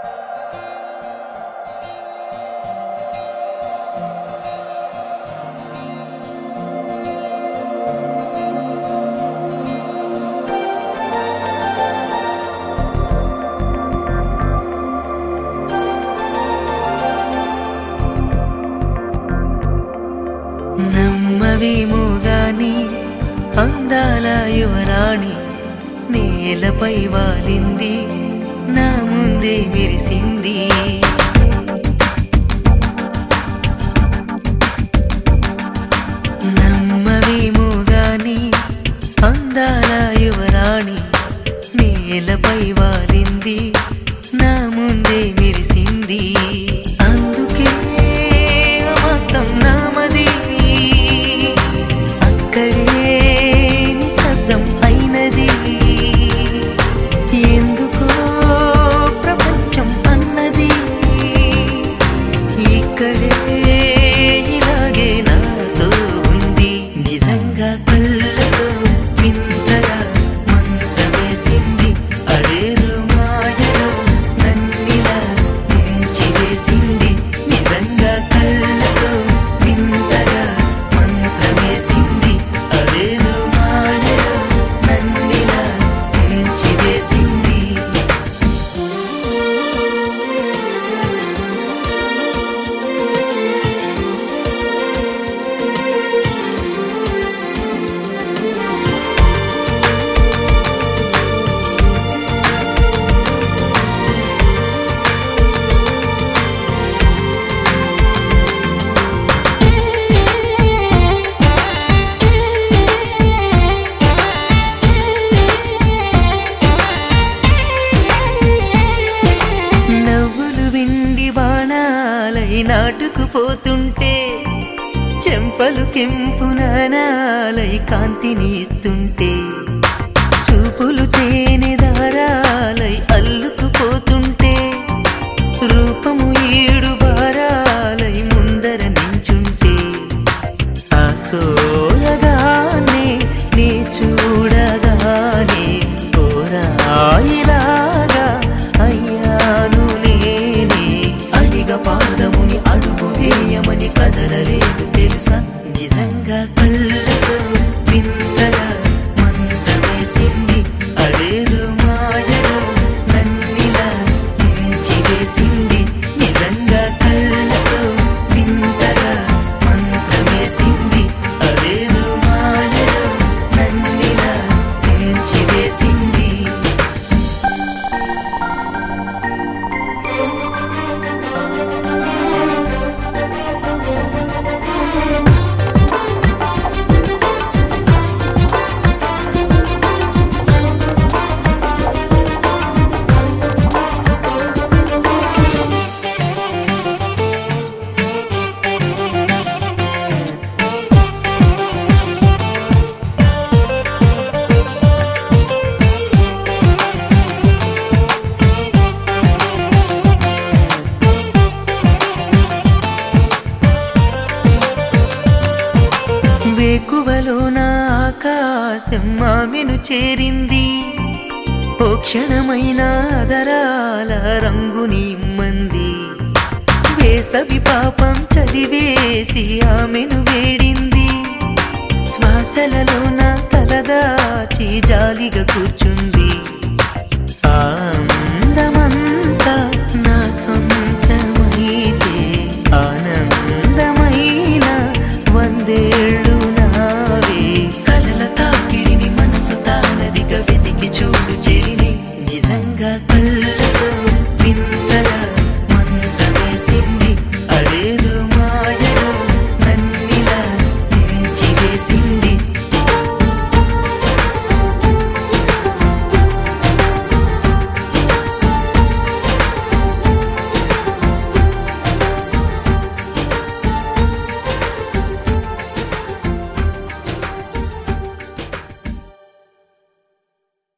నమ్మవేమో గాని అందాల యువరాణి నేలపై వాలింది నా ముందే మెరిసింది నమ్మవేమో గాని అందాల యువరాణి నేలపై వాలింది నా ముందే మెరిసింది అందుకే మొత్తం నామది అక్కడే నిశ్శబ్దం అయినది ఎందుకో ప్రపంచం అన్నది ఇక్కడే ఇలాగే నాతో ఉంది నిజంగా కళ్ళతో వింతగా మంత్రమేసింది అదేదో మాయలో నన్నిలా ముంచి వేసింది నిజంగా కళ్ళతో వింతగా మంత్రమేసింది అదేదో మాయలో నన్నిలా ముంచి వేసింది నవ్వులు విండి బాణాలై నాటుకుపోతుంటే చెంపలు కెంపు నానాలై కాంతిని ఇస్తుంటే చూపులు తేనె దారాలై అల్లుకుపోతుంటే రూపము ఏడు బారాలై ముందర నించుంటే ఆసోయగానే నీ చూడగానే కోరాయిలాగా అయ్యాను నేనే అడిగ పాదముని అడుగు వేయమని కదలలేదు తెలుసా నిజంగా కళ్ళతో వింతగా మంత్రమేసింది అదేదో మాయలో నన్నిలా ముంచి వేసింది నిజంగా కళ్ళతో వింతగా మంత్రమేసింది అదేదో మాయలో నన్నిలా ముంచి వేసింది వేకువలో నా ఆకాశం ఆమెను చేరింది ఓ క్షణమైన దరాల రంగుని ఇమ్మంది వేసవి పాపం చలివేసి ఆమెను వేడింది శ్వాసలలో నా తలదాచి జాలిగా కూర్చుంది